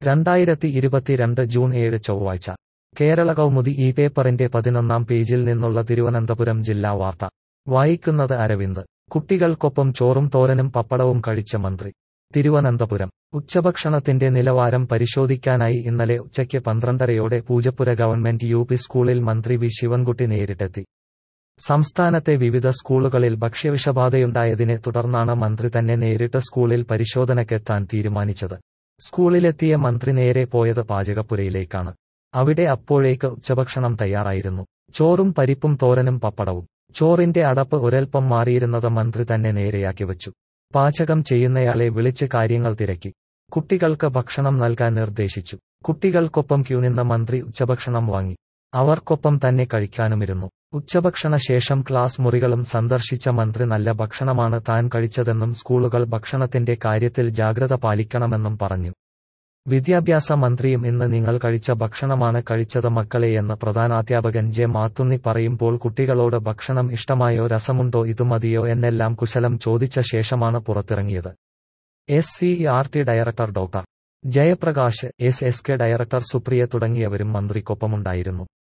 രണ്ടായിരത്തി ഇരുപത്തിരണ്ട് ജൂൺ ഏഴ് ചൊവ്വാഴ്ച കേരള കൗമുദി ഈ പേപ്പറിന്റെ പതിനൊന്നാം പേജിൽ നിന്നുള്ള തിരുവനന്തപുരം ജില്ലാ വാർത്ത വായിക്കുന്നത് അരവിന്ദ് കുട്ടികൾക്കൊപ്പം ചോറും തോരനും പപ്പടവും കഴിച്ച മന്ത്രി തിരുവനന്തപുരം ഉച്ചഭക്ഷണത്തിന്റെ നിലവാരം പരിശോധിക്കാനായി ഇന്നലെ ഉച്ചയ്ക്ക് പന്ത്രണ്ടരയോടെ പൂജപ്പുര ഗവൺമെന്റ് യു പി സ്കൂളിൽ മന്ത്രി വി ശിവൻകുട്ടി നേരിട്ടെത്തി സംസ്ഥാനത്തെ വിവിധ സ്കൂളുകളിൽ ഭക്ഷ്യവിഷബാധയുണ്ടായതിനെ തുടർന്നാണ് മന്ത്രി തന്നെ നേരിട്ട് സ്കൂളിൽ പരിശോധനയ്ക്കെത്താൻ തീരുമാനിച്ചത് സ്കൂളിലെത്തിയ മന്ത്രി നേരെ പോയത് പാചകപ്പുരയിലേക്കാണ് അവിടെ അപ്പോഴേക്ക് ഉച്ചഭക്ഷണം തയ്യാറായിരുന്നു ചോറും പരിപ്പും തോരനും പപ്പടവും ചോറിന്റെ അടപ്പ് ഒരൽപ്പം മാറിയിരുന്നത് മന്ത്രി തന്നെ നേരെയാക്കി വച്ചു പാചകം ചെയ്യുന്നയാളെ വിളിച്ച് കാര്യങ്ങൾ തിരക്കി കുട്ടികൾക്ക് ഭക്ഷണം നൽകാൻ നിർദ്ദേശിച്ചു കുട്ടികൾക്കൊപ്പം ക്യൂ നിന്ന മന്ത്രി ഉച്ചഭക്ഷണം വാങ്ങി അവർക്കൊപ്പം തന്നെ കഴിക്കാനുമിരുന്നു ഉച്ചഭക്ഷണ ശേഷം ക്ലാസ് മുറികളും സന്ദർശിച്ച മന്ത്രി നല്ല ഭക്ഷണമാണ് താൻ കഴിച്ചതെന്നും സ്കൂളുകൾ ഭക്ഷണത്തിന്റെ കാര്യത്തിൽ ജാഗ്രത പാലിക്കണമെന്നും പറഞ്ഞു വിദ്യാഭ്യാസ മന്ത്രിയും ഇന്ന് നിങ്ങൾ കഴിച്ച ഭക്ഷണമാണ് കഴിച്ചത് മക്കളെയെന്ന് പ്രധാനാധ്യാപകൻ ജെ മാത്തുന്നി പറയുമ്പോൾ കുട്ടികളോട് ഭക്ഷണം ഇഷ്ടമായോ രസമുണ്ടോ ഇതു മതിയോ എന്നെല്ലാം കുശലം ചോദിച്ച ശേഷമാണ് പുറത്തിറങ്ങിയത് S C R T director doctor Jayaprakash S S K director Supriya തുടങ്ങിയവരും മന്ത്രിക്കൊപ്പമുണ്ടായിരുന്നു